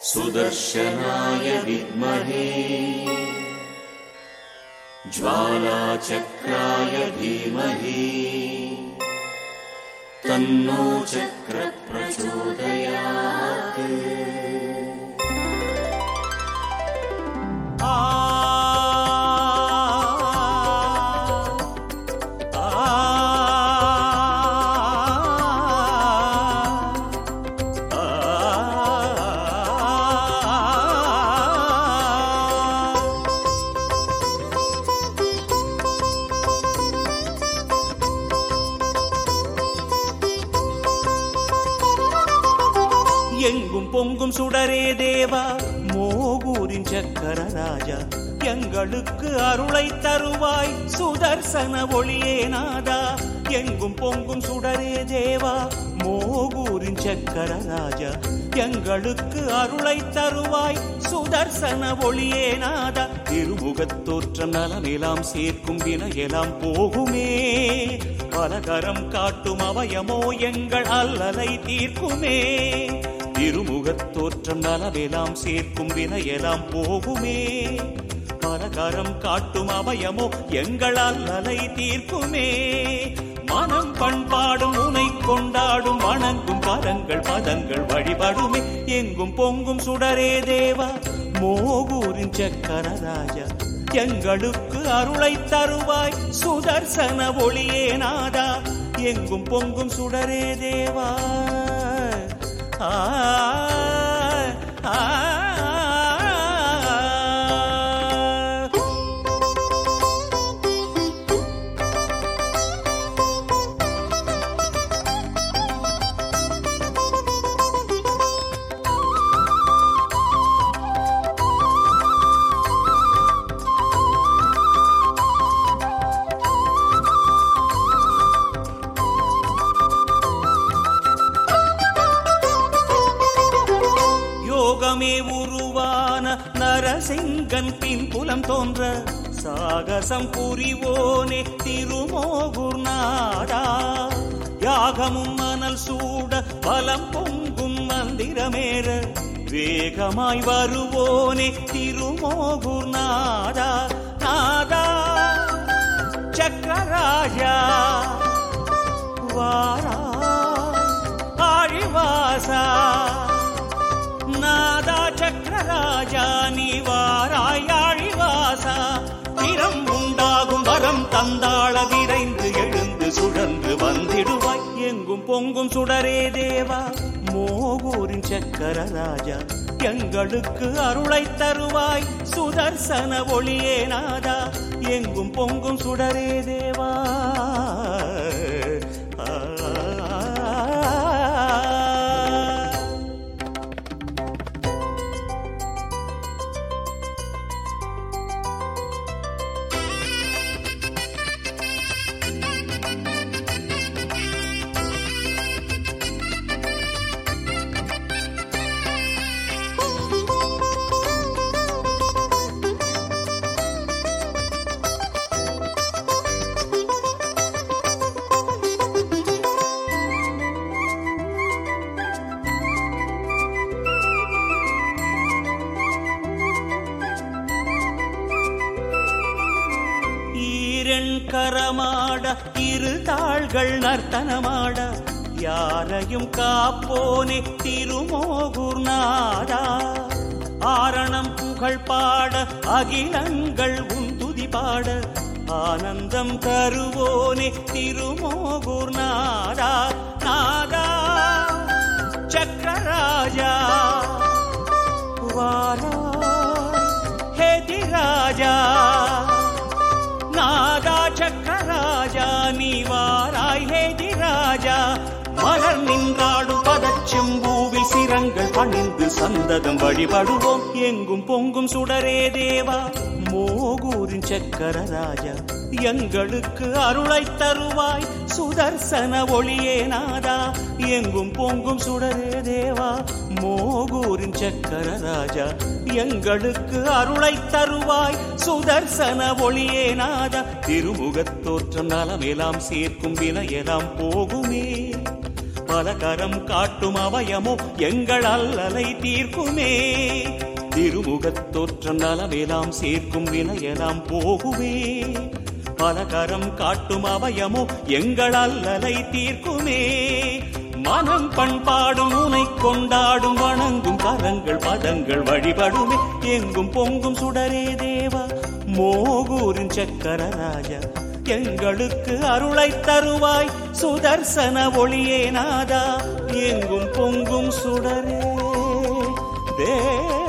सुदर्शनाय विद्महे ज्वालाचक्राय धीमहि तन्नो चक्रप्रचोदयात् ஆ எங்கும் பொங்கும் சுடரே தேவா மோகூரின் சக்கர ராஜா எங்களுக்கு அருளை தருவாய் சுதர்சன ஒளியே நாதா எங்கும் பொங்கும் சுடரே தேவா மோகூரின் சக்கர ராஜா எங்களுக்கு அருளை தருவாய் சுதர்சன ஒளியே நாதா திருமுகத் தோற்றம் நலமெல்லாம் சேர்க்கும் வினையெல்லாம் போகுமே பலகரம் காட்டும் அவயமோ எங்கள் அல்லலை தீர்க்குமே திருமுகத் தோற்றம் நலவெல்லாம் சேர்க்கும் வினையெல்லாம் போகுமே பலகரம் காட்டும் அவயமோ எங்கள் அல்லலை தீர்க்குமே மனம் பண்பாடும் உனை கொண்டாடும் வணங்கும் கரங்கள் பதங்கள் வழிபடுமே எங்கும் பொங்கும் சுடரே தேவா மோகூரின் சக்கர ராஜா எங்களுக்கு அருளை தருவாய் சுதர்சன ஒளியே நாதா எங்கும் பொங்கும் சுடரே தேவா ஆ ஆ, ஆ. யோகமே உருவான நரசிங்கன் பின்புலம் தோன்ற சாகசம் புரிவோனே திருமோகுர் நாடா யாகமும் மணல் சூட பலம் பொங்கும் மந்திரமேற வேகமாய் வருவோனே திருமோகுர் நாடா நாதா சக்கராஜா வாரா ஆழிவாசா நாதா சக்கரராஜா நீ வாராயாழிவாசா திறம் உண்டாகும் வரம் தந்தாள விரைந்து எழுந்து சுழன்று வந்திடுவாய் எங்கும் பொங்கும் சுடரே தேவா மோகூரின் சக்கர ராஜா எங்களுக்கு அருளை தருவாய் சுதர்சன ஒளியே நாதா எங்கும் பொங்கும் சுடரே தேவா ஆ ஈரன் கரமாட இரு தாள்கள் நர்த்தனமாட யாரையும் காப்போனே திருமோகுர் நாடா ஆரணம் புகழ் பாட அகிலங்கள் உன் துதி பாட ஆனந்தம் தருவோனே திருமோகுர் நாடா நாதா சக்கரராஜா வாரா ஹேதி ராஜா நாதா சக்கராஜா நீ வாராய் ஹேதி ராஜா மலர் நின்றாடும் பதச்செம்பூவில் சிரங்கள் பணிந்து சந்ததம் வழிபடுவோம் எங்கும் பொங்கும் சுடரே தேவா மோகூரின் சக்கர ராஜா எங்களுக்கு அருளை தருவாய் சுதர்சன ஒளியே நாதா எங்கும் பொங்கும் சுடரே தேவா மோகூரின் சக்கர ராஜா எங்களுக்கு அருளை தருவாய் சுதர்சன ஒளியே நாதா திருமுகத் தோற்றம் நலமெல்லாம் சேர்க்கும் வினையெல்லாம் போகுமே பலகரம் காட்டும் அவயமோ எங்கள் அல்லலை தீர்க்குமே திருமுகத் தோற்றம் நலமெலாம் சேர்க்கும் வினையெல்லாம் போகுமே பலகரம் காட்டும் அவயமோ எங்கள் அல்லலை தீர்க்குமே மனம் பண்பாடும் உனை கொண்டாடும் வணங்கும் கரங்கள் பதங்கள் வழிபடுமே எங்கும் பொங்கும் சுடரே தேவா மோகூரின் சக்கர ராஜா எங்களுக்கு அருளை தருவாய் சுதர்சன ஒளியே நாதா எங்கும் பொங்கும் சுடரே தேவா